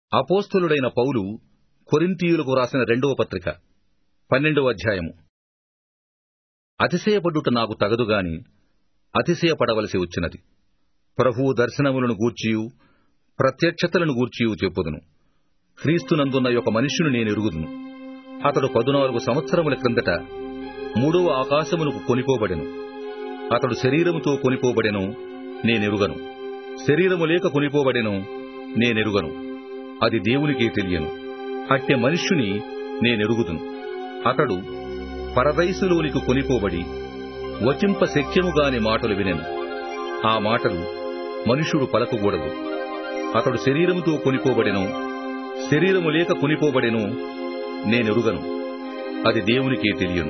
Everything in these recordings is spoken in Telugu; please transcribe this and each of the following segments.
అపోస్తలుడైన పౌలు కొరింథీయులకు రాసిన రెండవ పత్రిక పన్నెండవ అధ్యాయము అతిశయపడుట నాకు తగదుగాని అతిశయపడవలసి వచ్చినది ప్రభువు దర్శనములను గూర్చియు ప్రత్యక్షతలను గూర్చియు చెప్పుదును క్రీస్తునందున్న ఒక మనుష్యుని నేను ఎరుగుదును అతడు పదునాలుగు సంవత్సరముల క్రిందట మూడవ ఆకాశమునకు కొనిపోబడెను అతడు శరీరముతో కొనిపోబడెను నేనెరుగను శరీరము లేక కొనిపోబడెను నేనెరుగను అది దేవునికే తెలియను అట్టె మనుష్యుని నేనెరుగుదును అతడు పరదైసులోనికి కొనిపోబడి వచింప శక్యముగాని మాటలు వినెను ఆ మాటలు మనుష్యుడు పలకకూడదు అతడు శరీరముతో కొనిపోబడెను శరీరము లేక కొనిపోబడెను నేనెరుగను అది దేవునికే తెలియను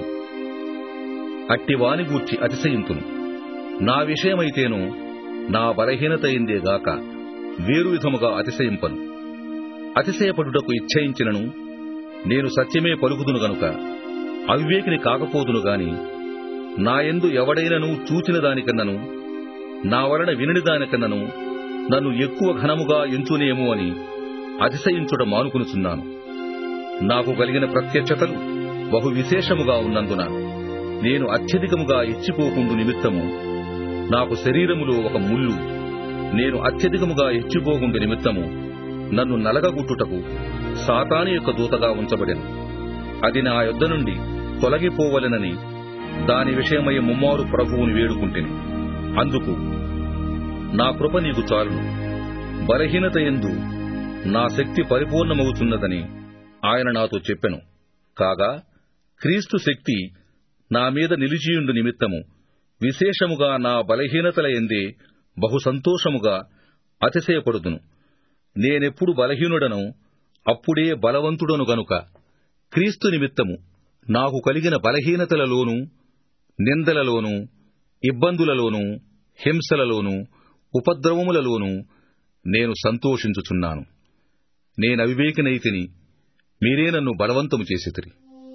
అట్టి వాని గూర్చి అతిశయింతును నా విషయమైతేను నా బలహీనతయిందే గాక వేరు విధముగా అతిశయింపను అతిశయపడుటకు ఇచ్చయించినను నేను సత్యమే పలుకుదును గనుక అవివేకిని కాకపోదును గాని నాయందు ఎవడైనను చూచిన దానికన్నను నా వలన వినని దానికన్నను నన్ను ఎక్కువ ఘనముగా ఎంచునేమో అని అతిశయించుట మానుకునుచున్నాను నాకు కలిగిన ప్రత్యక్షతలు బహు విశేషముగా ఉన్నందున నేను అత్యధికముగా ఇచ్చిపోకుండు నిమిత్తము నాకు శరీరములో ఒక ముళ్ళు నేను అత్యధికముగా ఇచ్చిపోకుండు నిమిత్తము నన్ను నలగగుట్టుటకు సాతాను యొక్క దూతగా ఉంచబడెను అది నా యొద్ద నుండి తొలగిపోవలెనని దాని విషయమై ముమ్మారు ప్రభువుని వేడుకుంటేను అందుకు నా కృప నీకు చాలును బలహీనత ఎందు నా శక్తి పరిపూర్ణమవుతున్నదని ఆయన నాతో చెప్పెను కాగా క్రీస్తు శక్తి నా మీద నిలిచియుండు నిమిత్తము విశేషముగా నా బలహీనతల ఎందే బహు సంతోషముగా అతిశయపడుదును నేనెప్పుడు బలహీనుడను అప్పుడే బలవంతుడను గనుక క్రీస్తు నిమిత్తము నాకు కలిగిన బలహీనతలలోనూ నిందలలోనూ ఇబ్బందులలోనూ హింసలలోనూ ఉపద్రవములలోనూ నేను సంతోషించుచున్నాను నేనవివేకినైతిని మీరే నన్ను బలవంతము చేసితిరి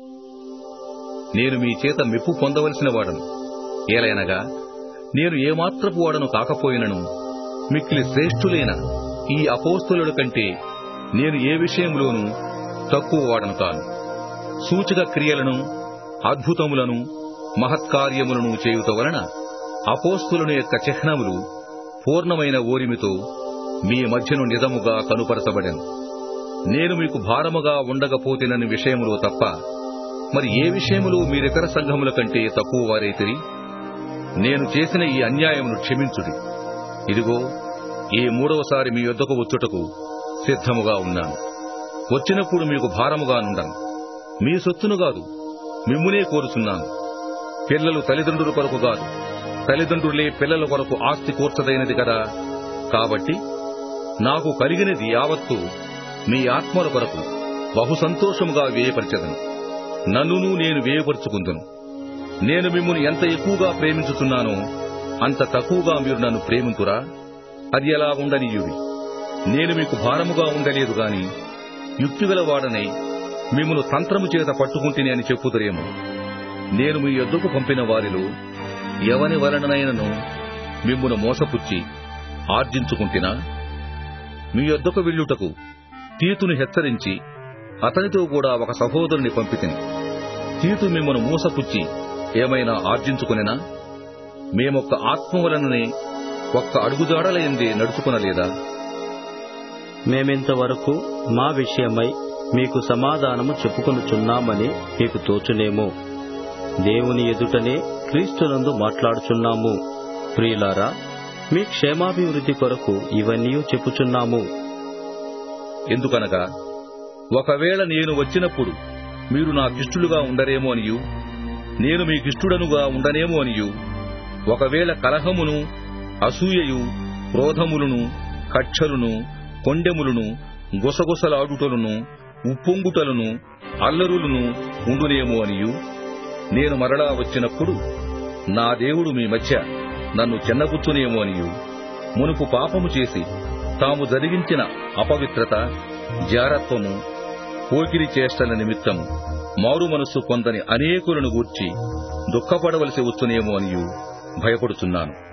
నేను మీ చేత మెప్పు పొందవలసిన వాడను ఏలైనగా నేను ఏమాత్రపు వాడను కాకపోయినను మిక్కిలి శ్రేష్ఠులైన ఈ అపోస్తులుల కంటే నేను ఏ విషయంలోనూ తక్కువ వాడను కాను సూచక క్రియలను అద్భుతములను మహత్కార్యములను చేయుట వలన అపోస్తులను యొక్క చిహ్నములు పూర్ణమైన ఓరిమితో మీ మధ్యను నిజముగా కనుపరచబడెను నేను మీకు భారముగా ఉండకపోతేనని విషయములో తప్ప మరి ఏ విషయములో మీరితర సంఘముల కంటే తక్కువ వారైతిరి నేను చేసిన ఈ అన్యాయమును క్షమించుడి ఇదిగో ఈ మూడవసారి మీ యొద్దకు వచ్చుటకు సిద్ధముగా ఉన్నాను వచ్చినప్పుడు మీకు భారముగా నుండను మీ సొత్తును కాదు మిమ్మునే కోరుచున్నాను పిల్లలు తల్లిదండ్రుల కొరకు కాదు తల్లిదండ్రులే పిల్లల కొరకు ఆస్తి కూర్చదైనది కదా కాబట్టి నాకు కలిగినది యావత్తు మీ ఆత్మల కొరకు బహు సంతోషముగా వేయపరచదను నన్నును నేను వేయపరుచుకుందును నేను మిమ్మల్ని ఎంత ఎక్కువగా ప్రేమించుతున్నానో అంత తక్కువగా మీరు నన్ను ప్రేమింతురా అది ఎలా ఉండనీయుడి నేను మీకు భారముగా ఉండలేదు గాని యుక్తిగలవాడనై మిమ్మను తంత్రము చేత పట్టుకుంటేనే అని చెప్పుదురేమో నేను మీ యొద్దకు పంపిన వారిలో ఎవని వలననైనను మిమ్మును మోసపుచ్చి ఆర్జించుకుంటున్నా మీ యొద్దకు వెళ్ళుటకు తీతును హెచ్చరించి అతనితో కూడా ఒక సహోదరుని పంపితిని తీతు మిమ్మను మూసపుచ్చి ఏమైనా ఆర్జించుకునేనా మేమొక్క ఆత్మ వలననే ఒక్క అడుగుజాడలయందే నడుచుకునలేదా మేమింతవరకు మా విషయమై మీకు సమాధానము చెప్పుకొనుచున్నామని మీకు తోచునేమో దేవుని ఎదుటనే క్రీస్తునందు మాట్లాడుచున్నాము ప్రియులారా మీ క్షేమాభివృద్ధి కొరకు ఇవన్నీ చెప్పుచున్నాము ఎందుకనగా ఒకవేళ నేను వచ్చినప్పుడు మీరు నాకిష్టులుగా ఉండరేమో అనియు నేను మీకిష్టుడనుగా ఉండనేమో అనియు ఒకవేళ కలహమును అసూయయు క్రోధములను కక్షలును కొండెములను గుసగుసలాడుటలను ఉప్పొంగుటలను అల్లరులను ఉండునేమో అనియు నేను మరలా వచ్చినప్పుడు నా దేవుడు మీ మధ్య నన్ను చిన్నబుచ్చునేమో అనియు మునుపు పాపము చేసి తాము జరిగించిన అపవిత్రత జారత్వము పోకిరి చేష్టల నిమిత్తము మారు మనస్సు పొందని అనేకులను గూర్చి దుఃఖపడవలసి వచ్చునేమో అనియు భయపడుచున్నాను